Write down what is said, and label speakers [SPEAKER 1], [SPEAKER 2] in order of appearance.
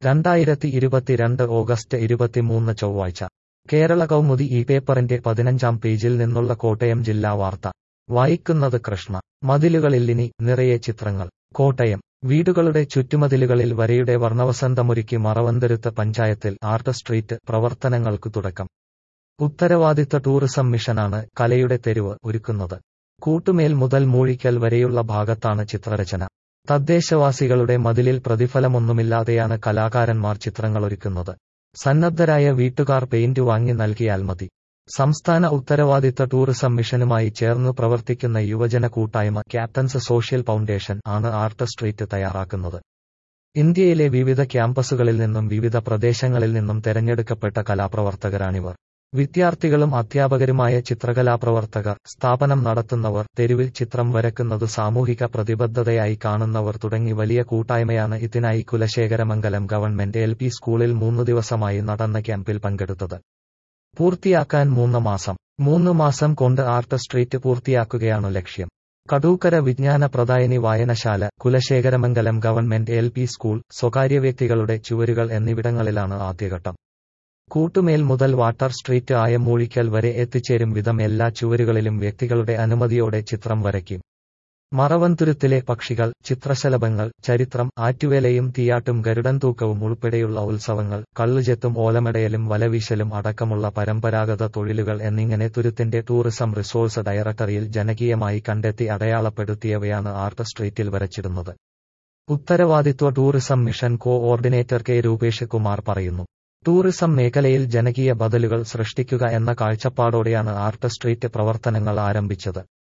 [SPEAKER 1] രണ്ടായിരത്തി ഇരുപത്തിരണ്ട് ഓഗസ്റ്റ് ഇരുപത്തിമൂന്ന് ചൊവ്വാഴ്ച കേരള കൗമുദി ഈ പേപ്പറിന്റെ പതിനഞ്ചാം പേജിൽ നിന്നുള്ള കോട്ടയം ജില്ലാ വാർത്ത വായിക്കുന്നത് കൃഷ്ണ മതിലുകളിലിനി നിറയെ ചിത്രങ്ങൾ കോട്ടയം വീടുകളുടെ ചുറ്റുമതിലുകളിൽ വരയുടെ വർണ്ണവസന്തമൊരുക്കി മറവന്തരുത്ത് പഞ്ചായത്തിൽ ആർട്ട് സ്ട്രീറ്റ് പ്രവർത്തനങ്ങൾക്കു തുടക്കം ഉത്തരവാദിത്ത ടൂറിസം മിഷനാണ് കലയുടെ തെരുവ് ഒരുക്കുന്നത് കൂട്ടുമേൽ മുതൽ മൂഴിക്കൽ വരെയുള്ള ഭാഗത്താണ് ചിത്രരചന തദ്ദേശവാസികളുടെ മതിലിൽ പ്രതിഫലമൊന്നുമില്ലാതെയാണ് കലാകാരന്മാർ ചിത്രങ്ങളൊരുക്കുന്നത് സന്നദ്ധരായ വീട്ടുകാർ പെയിന്റ് വാങ്ങി നൽകിയാൽ മതി സംസ്ഥാന ഉത്തരവാദിത്ത ടൂറിസം മിഷനുമായി ചേർന്നു പ്രവർത്തിക്കുന്ന യുവജന കൂട്ടായ്മ ക്യാപ്റ്റൻസ് സോഷ്യൽ ഫൗണ്ടേഷൻ ആണ് ആർട്ട് സ്ട്രീറ്റ് തയ്യാറാക്കുന്നത് ഇന്ത്യയിലെ വിവിധ ക്യാമ്പസുകളിൽ നിന്നും വിവിധ പ്രദേശങ്ങളിൽ നിന്നും തെരഞ്ഞെടുക്കപ്പെട്ട കലാപ്രവർത്തകരാണിവർ വിദ്യാർത്ഥികളും അധ്യാപകരുമായ ചിത്രകലാപ്രവർത്തകർ സ്ഥാപനം നടത്തുന്നവർ തെരുവിൽ ചിത്രം വരക്കുന്നത് സാമൂഹിക പ്രതിബദ്ധതയായി കാണുന്നവർ തുടങ്ങി വലിയ കൂട്ടായ്മയാണ് ഇതിനായി കുലശേഖരമംഗലം ഗവൺമെന്റ് എൽ പി സ്കൂളിൽ മൂന്നു ദിവസമായി നടന്ന ക്യാമ്പിൽ പങ്കെടുത്തത് പൂർത്തിയാക്കാൻ മൂന്ന് മാസം മൂന്ന് മാസം കൊണ്ട് ആർട്ട് സ്ട്രീറ്റ് പൂർത്തിയാക്കുകയാണു ലക്ഷ്യം കടൂക്കര വിജ്ഞാന പ്രദായനി വായനശാല Kulasekharamangalam government L P school സ്വകാര്യ വ്യക്തികളുടെ ചുവരുകൾ എന്നിവിടങ്ങളിലാണ് ആദ്യഘട്ടം കൂട്ടുമേൽ മുതൽ വാട്ടർ സ്ട്രീറ്റ് ആയ മൂഴിക്കൽ വരെ എത്തിച്ചേരും വിധം എല്ലാ ചുവരുകളിലും വ്യക്തികളുടെ അനുമതിയോടെ ചിത്രം വരയ്ക്കും മറവന്തുരുത്തിലെ പക്ഷികൾ ചിത്രശലഭങ്ങൾ ചരിത്രം ആറ്റുവേലയും തീയാട്ടും ഗരുഡൻ തൂക്കവും ഉൾപ്പെടെയുള്ള ഉത്സവങ്ങൾ കള്ളുചെത്തും ഓലമടയലും വലവീശലും അടക്കമുള്ള പരമ്പരാഗത തൊഴിലുകൾ എന്നിങ്ങനെ തുരുത്തിന്റെ ടൂറിസം റിസോഴ്സ് ഡയറക്ടറിയിൽ ജനകീയമായി കണ്ടെത്തി അടയാളപ്പെടുത്തിയവയാണ് ആർട്ട് സ്ട്രീറ്റിൽ വരച്ചിടുന്നത് ഉത്തരവാദിത്വ tourism mission coordinator K Rupesh Kumar പറയുന്നു ടൂറിസം മേഖലയിൽ ജനകീയ ബദലുകൾ സൃഷ്ടിക്കുക എന്ന കാഴ്ചപ്പാടോടെയാണ് ആർട്ട് സ്ട്രീറ്റ് പ്രവർത്തനങ്ങൾ ആരംഭിച്ചത്